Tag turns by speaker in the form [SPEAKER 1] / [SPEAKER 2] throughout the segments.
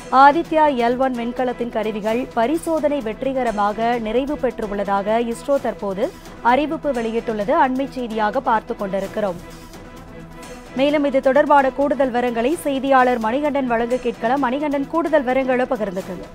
[SPEAKER 1] Aditya L one விண்கலத்தின் கருவிகள் பரிசோதனை வெற்றிகரமாக நிறைவு பெற்றுள்ளதாக இஸ்ரோ தற்போது அறிவிப்பு வெளியிட்டுள்ளது அண்மை செய்தியாக பார்த்துக் கொண்டிருக்கிறோம் மேலும் இது தொடர்பான கூடுதல் விவரங்களை செய்தியாளர் மணிகண்டன் வழங்க கேட்கலாம் மணிகண்டன் கூடுதல் விவரங்களை பகிர்ந்துக்கங்க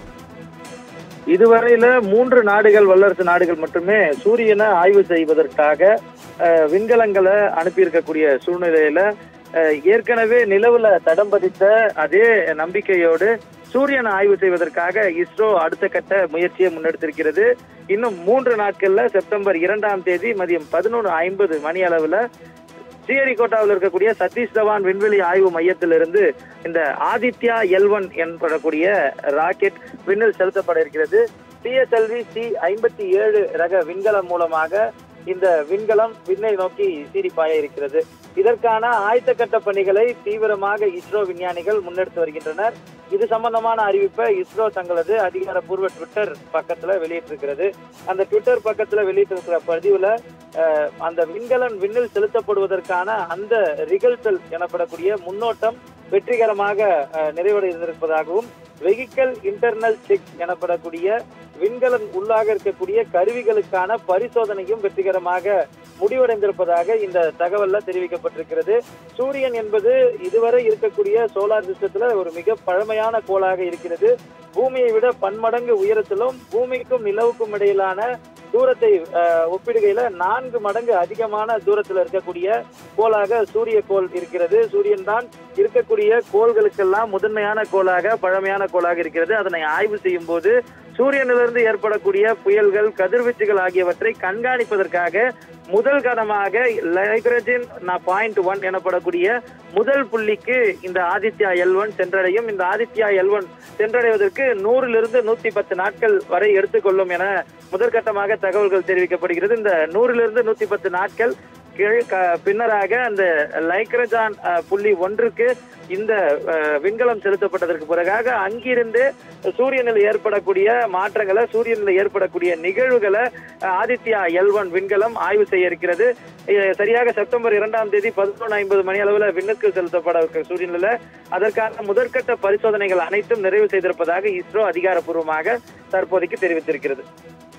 [SPEAKER 2] இதுவரையில மூன்று நாடுகள் வல்லரசு நாடுகள் மட்டுமே சூரியனை ஆய்வு செய்வதற்காக அஹ், விண்கலங்களை அனுப்பியிருக்கக்கூடிய சூழ்நிலையில அஹ், ஏற்கனவே நிலவுல தடம் பதித்த அதே நம்பிக்கையோடு சூரியனை ஆய்வு செய்வதற்காக இஸ்ரோ அடுத்த கட்ட முயற்சியை முன்னெடுத்திருக்கிறது இன்னும் மூன்று நாட்கள்ல செப்டம்பர் இரண்டாம் தேதி மதியம் பதினொன்று ஐம்பது மணி அளவுல ஸ்ரீஹரிகோட்டாவில் இருக்கக்கூடிய சதீஷ் தவான் விண்வெளி ஆய்வு மையத்திலிருந்து இந்த ஆதித்யா எல் ஒன் என்படக்கூடிய ராக்கெட் விண்ணில் செலுத்தப்பட இருக்கிறது பிஎஸ்எல்வி சி ஐம்பத்தி ஏழு ரக விண்கலம் மூலமாக இந்த விண்கலம் விண்ணை நோக்கி சீரிப்பாய இருக்கிறது இதற்கான ஆயத்த கட்ட பணிகளை தீவிரமாக இஸ்ரோ விஞ்ஞானிகள் முன்னெடுத்து வருகின்றனர் இது சம்பந்தமான அறிவிப்பை இஸ்ரோ தங்களது அதிகாரப்பூர்வ ட்விட்டர் பக்கத்துல வெளியிட்டிருக்கிறது அந்த ட்விட்டர் பக்கத்துல வெளியிட்டிருக்கிற பதிவுல அஹ், அந்த விண்கலன் விண்ணில் செலுத்தப்படுவதற்கான அந்த ரிகல்சல் எனப்படக்கூடிய முன்னோட்டம் வெற்றிகரமாக அஹ், நிறைவடைந்திருப்பதாகவும் வெஹிக்கல் இன்டர்னல் செக் எனப்படக்கூடிய விண்கலன் உள்ளாக இருக்கக்கூடிய கருவிகளுக்கான பரிசோதனையும் வெற்றிகரமாக முடிவடைந்திருப்பதாக இந்த தகவல்ல தெரிவிக்கப்பட்டிருக்கிறது சூரியன் என்பது இதுவரை இருக்கக்கூடிய சோலார் சிஸ்டத்துல ஒரு மிக பழமையான கோளாக இருக்கிறது பூமியை விட பன்மடங்கு உயரத்திலும் பூமிக்கும் நிலவுக்கும் இடையிலான தூரத்தை அஹ், ஒப்பிடுகையில நான்கு மடங்கு அதிகமான தூரத்துல இருக்கக்கூடிய கோளாக சூரிய கோள் இருக்கிறது சூரியன் தான் இருக்கக்கூடிய கோள்களுக்கெல்லாம் முதன்மையான கோளாக பழமையான கோளாக இருக்கிறது அதனை ஆய்வு செய்யும் போது சூரியனிலிருந்து ஏற்படக்கூடிய புயல்கள் கதிர்வீச்சுகள் ஆகியவற்றை கண்காணிப்பதற்காக முதல் கணமாக லைக்ரஜின் பாயிண்ட் ஒன் எனப்படக்கூடிய முதல் புள்ளிக்கு இந்த ஆதித்யா எல் ஒன் சென்றடையும் இந்த ஆதித்யா எல் ஒன் சென்றடைவதற்கு நூறிலிருந்து நூத்தி பத்து நாட்கள் வரை எடுத்துக்கொள்ளும் என முதற்கட்டமாக தகவல்கள் தெரிவிக்கப்படுகிறது இந்த நூறிலிருந்து நூத்தி பத்து நாட்கள் கீழ் க- பின்னராக அந்த லைக்ரஜான் அஹ், புள்ளி ஒன்றுக்கு இந்த அஹ், விண்கலம் செலுத்தப்பட்டதற்கு பிறகாக அங்கிருந்து சூரியனில் ஏற்படக்கூடிய மாற்றங்களை சூரியனில் ஏற்படக்கூடிய நிகழ்வுகளை அஹ், ஆதித்யா எல் ஒன் விண்கலம் ஆய்வு செய்ய இருக்கிறது அஹ், சரியாக செப்டம்பர் இரண்டாம் தேதி பதினொன்று ஐம்பது மணி அளவில் விண்ணுக்கு செலுத்தப்பட இருக்கிற சூரியனில் அதற்கான முதற்கட்ட பரிசோதனைகள் அனைத்தும் நிறைவு செய்திருப்பதாக இஸ்ரோ அதிகாரப்பூர்வமாக தற்போதைக்கு தெரிவித்திருக்கிறது